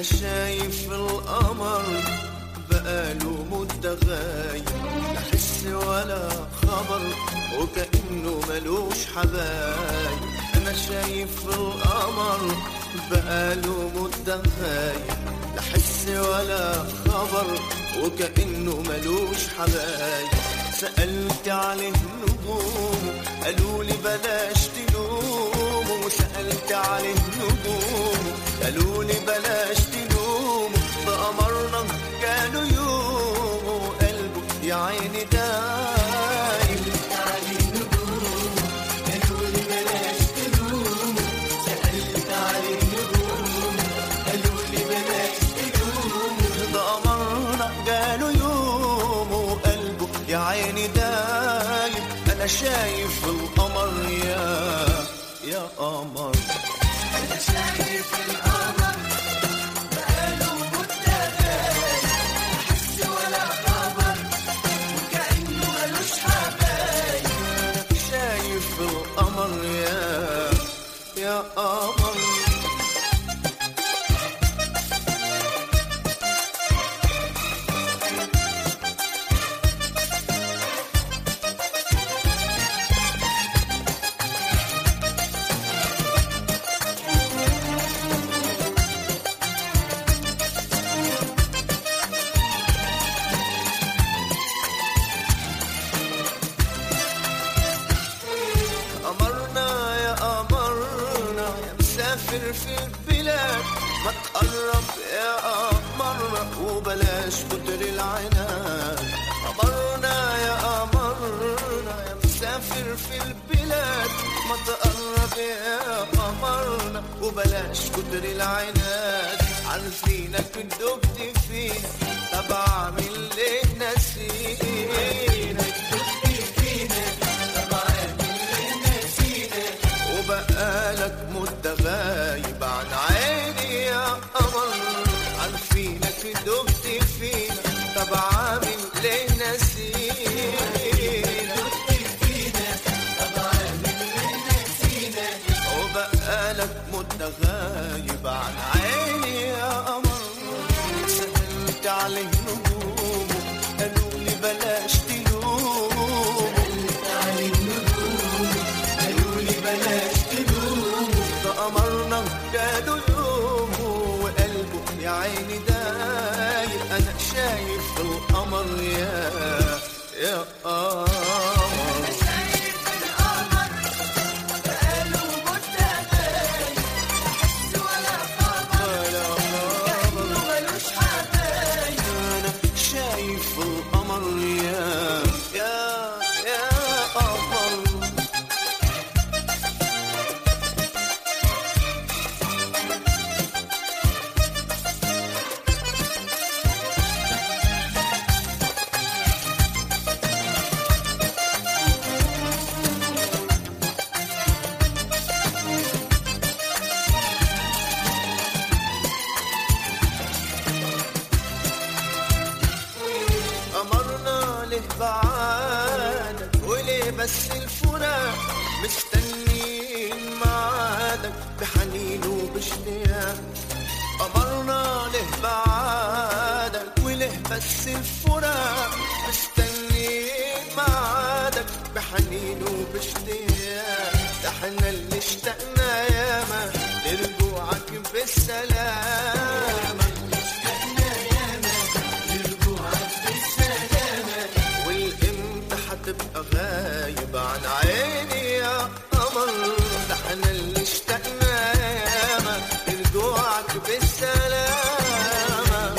شايف القمر بقاله مدة غايب لا حس ولا خبر وكأنه ملوش حبايب أنا شايف القمر بقاله مدة غايب لا حس ولا خبر وكأنه ملوش حبايب سألت عليه نجوم قالوا لي بلاش تلوم وسألت عليه نجوم قالوا لي بلاش تلوم بقمرنا كانوا يوم وقلبه يا عيني دايم عليه نجوم قالوا لي بلاش تلوم سألت عليه نجوم قالوا لي بلاش تلوم بقمرنا قالوا يوم وقلبه يا عيني دايم انا شايف القمر يا يا قمر أنا شايف القمر بقاله مدة غايب حس ولا خبر وكأنه ملوش حبايب شايف القمر يا يا قمر قمرنا يا قمرنا يا مسافر في البلاد ما تقرب يا قمرنا وبلاش كتر العناد قمرنا يا قمرنا يا مسافر في البلاد ما تقرب يا قمرنا وبلاش كتر العناد عارفينك دبت فينا طب اعمل ليه نسينك دبت فينا طب اعمل ليه نسينك وبقالك مدة غايب عن عيني يا قمر عارفينك دبت فينا طب عامل ليه نسينا وبقالك مدة غايب عن عيني يا قمر سألت عليه نجوم قالوا لي بلاش تلوم قالوا لي بلاش تلوم ده قمرنا قالوا يوم وقلبه يا عيني داير انا شايف القمر يا يا قمر شايف القمر بقاله مدة غايب حس ولا خبر ولا خبر كأنه ملوش حبايب انا شايف القمر يا يا يا قمر قمرنا له بعادك وليه بس الفراق مستنيين معادك بحنين وباشتياق قمرنا له بعادك وليه بس الفراق مستنيين معادك بحنين وباشتياق ده احنا اللي اشتقنا ياما لرجوعك بالسلامة والامتى هتبقى غايب عن عيني يا قمر ده احنا اللي اشتقنا ياما لرجوعك بالسلامة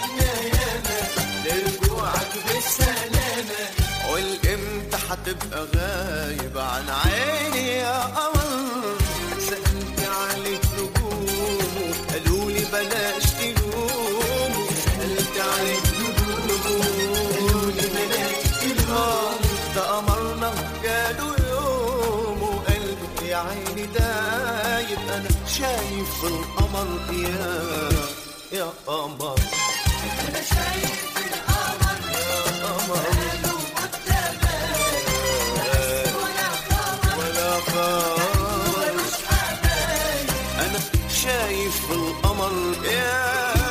لرجوعك بالسلامة والامتى هتبقى غايب عن عيني يا قمر سألت عليك نجوم قالوا لي بلاش تلوم سألت عليك نجوم قالوا لي بلاش تلوم ده قمرنا قالوا يوم وقلبي يا عيني دايب انا شايف القمر يا يا قمر أنا شايف القمر يا قمر بقاله مدة غايب ولا خبر ولا خبر ملوش حبايب انا شايف القمر يا